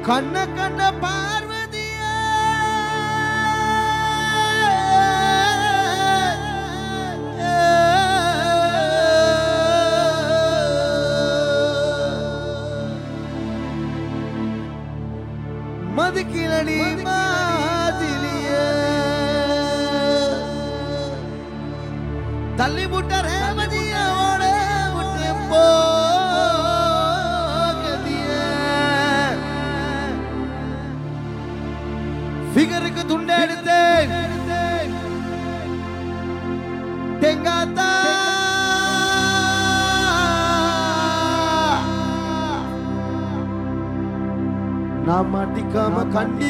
கண்ண கண்ண பார்வதியா மதுக்கிழடி மாதிலிய தள்ளி முட்ட ரேவதியோட விட்டு போகதிய ஃபிகருக்கு துண்டை எடுத்தேன் தெங்காத்தா நான் மாட்டிக்காம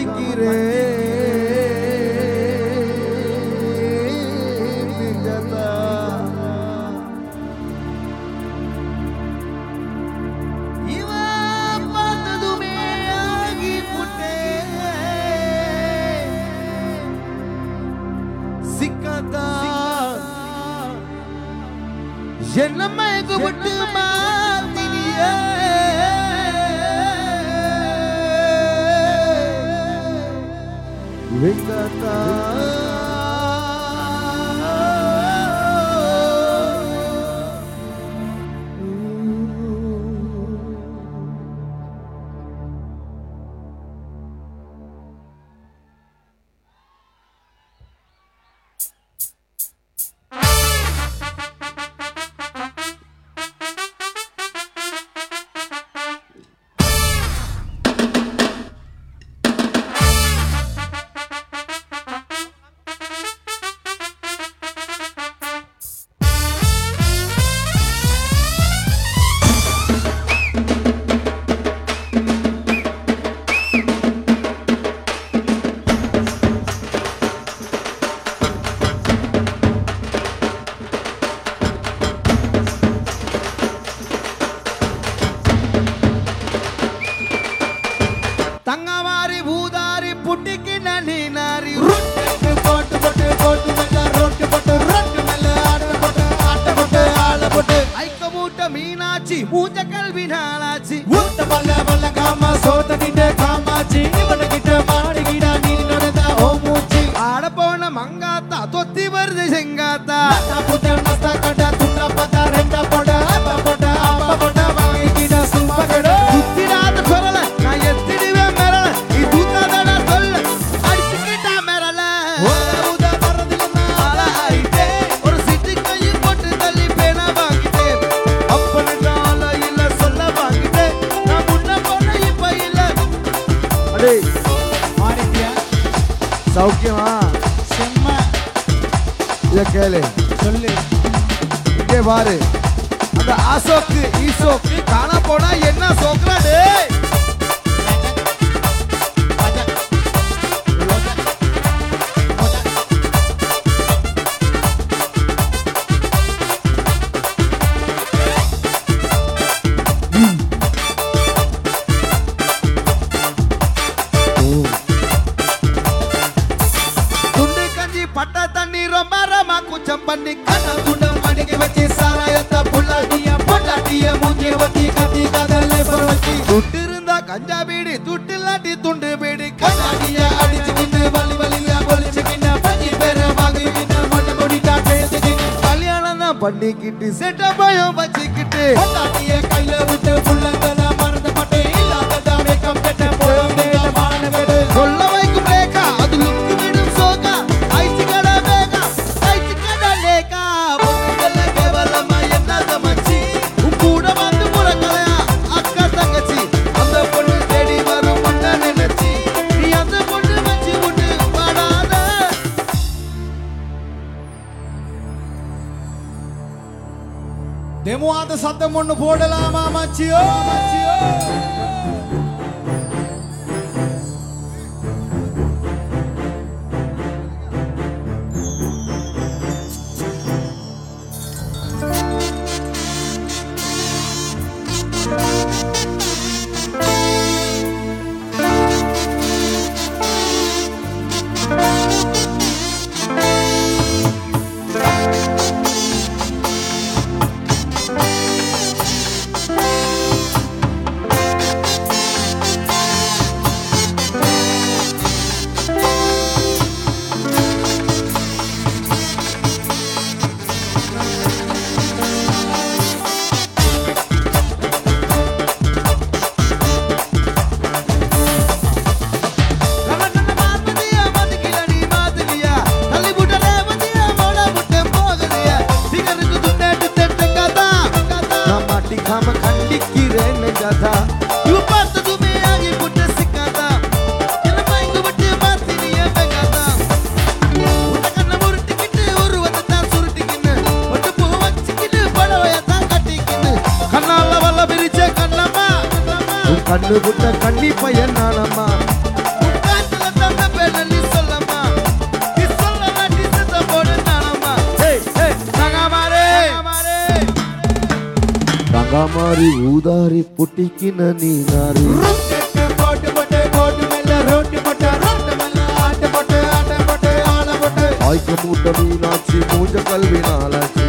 கண்டிக்கிறேன் நெஞ்சத்தா. இவன் பார்த்ததுமே ஆகி புட்டேன். சிக்காத்தா என்ன மயக்க விட்டு மாத்தினியே வெங்கத்தா தங்கவாரி பூதாரி புட்டிக்கு நனி நாரி ரொட்டு போட்டு போட்டு போட்டு மல்ல ரொட்டு போட்டு ரொட்டு மல்ல ஆட்ட போட்டு ஆட்ட போட்டு ஆள போட்டு ஐக்க மூட்ட மீனாட்சி மூஞ்ச கல்வி நாளாச்சி ஊத்த பல்ல பல்ல காமா சோத்த நின்று காமாச்சி இவன கிட்ட மாடுகிடா நீ நடந்த ஓ மூச்சி ஆட போன மங்காத்தா தொத்தி வருது செங்காத்தா நத்தா புத்த நஸ்தா கட்ட துண்டா பத்தா ரெண்டா போட அப்பா போட்ட அப்பா போட்ட வாங்கிக்கிட சும்மா கட சுத்திராத குரல நான் எத்திடுவேன் மிரள நீ தூத்தாதடா சொல்ல அடிச்சுக்கிட்டா மிரள ஊத வரதில்லை ஆளாயிட்டே ஒரு சிட்டு கையில் போட்டு தள்ளி பேனா வாங்கிட்டேன் அப்பனுக்கால இல்ல சொல்ல வாங்கிட்டேன் நான் முன்ன போன இப்ப இல்ல அடே மாறிட்டியா சௌக்கியமா செம்ம இத கேளு சொல்லு இங்கே பாரு அந்த அசோக்கு ஈசோக்கு காண போனா என்ன சோக்குறா டேய் துண்டு கஞ்சி பட்ட தண்ணி ரொம்ப ரமா குச்சம் பண்ணி கண்ணா துண்டம் மடிக்க வச்சு சாராயத்த புள்ளாட்டிய பொண்டாட்டிய மூஞ்சிய வத்தி கத்தி கதலை பரவச்சி துட்டு இருந்தா கஞ்சா பீடி துட்டு இல்லாட்டி துண்டு பீடி கண்ணாடிய அடிச்சு நின்று வலி வலியா பொலிச்சு கிண்ண பஞ்சி பேர வாங்கி கிண்ண மொட்டை கொடிட்டா பேசி கிண்ண கல்யாணம் தான் பண்ணிக்கிட்டு செட்ட பயம் வச்சுக்கிட்டு பொண்டாட்டிய கையில விட்டு புள்ளங்கள மறந்து பட்டே இல்லாத வேக்கம் கெட்ட போடும் நேர மான வேடு சொல்ல வைக்கும் ரேகா அது லுக்கு விடும் சோகா ஐச்சு கடை வேகா ஐச்சு கடை லேகா பொண்ணுங்கள கேவலமா என்ன மச்சி உன் கூட வந்து முறக்கலையா அக்கா தங்கச்சி அந்த பொண்ணு தேடி வரும் பொண்ண நினைச்சி நீ அந்த பொண்ணு வச்சு விட்டு பாடாத தெமுவாத சத்தம் ஒண்ணு போடலாமா மச்சியோ மச்சியோ ஆ சுஜாதா இவ பார்த்ததுமே ஆகி புட்ட சிக்காதா என்ன மயங்க விட்டு மாத்தினிய வெங்காதா உன்னை கண்ணை முருட்டிக்கிட்டு உருவத்தை தான் சுருட்டிக்கின்னு ஒட்டு பூ வச்சுக்கிட்டு பழவையத்தான் கட்டிக்கின்னு கண்ணால வல்ல பிரிச்ச கண்ணம்மா உன் கண்ணு புட்ட கண்ணி பையன் நானம்மா உன் காத்துல தந்த பேனல்லி சொல்லம்மா நீ சொல்லலாம் நீ செத்த போடு நானம்மா ஏய் ஏய் தங்கமாரே தங்கமாரி ஊதாரி புட்டிக்கின நீ நாரி செட்டு போட்டு போட்டு போட்டு மேல ரோட்டு போட்டு ரோட்டு மேல ஆட்டு போட்டு ஆட்ட போட்டு ஆள போட்டு ஆய்க்க மூட்ட மீனாட்சி மூஞ்ச கல்வி நாளாச்சி